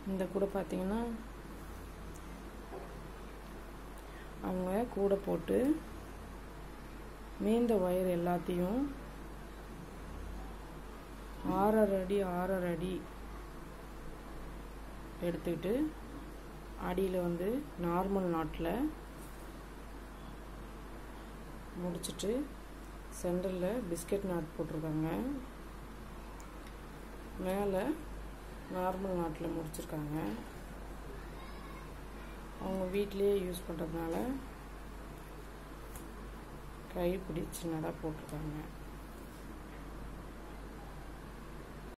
இந்த கூட பார்த்தீங்கன்னா அவங்க கூட போட்டு மீந்த ஒயர் எல்லாத்தையும் ஆறரை அடி ஆறரை அடி எடுத்துக்கிட்டு அடியில் வந்து நார்மல் நாட்டில் முடிச்சிட்டு சென்டரில் பிஸ்கட் நாட் போட்டிருக்காங்க மேலே நார்மல் நாட்டில் முடிச்சிருக்காங்க அவங்க வீட்டிலேயே யூஸ் பண்ணுறதுனால கைப்பிடி சின்னதாக போட்டிருக்காங்க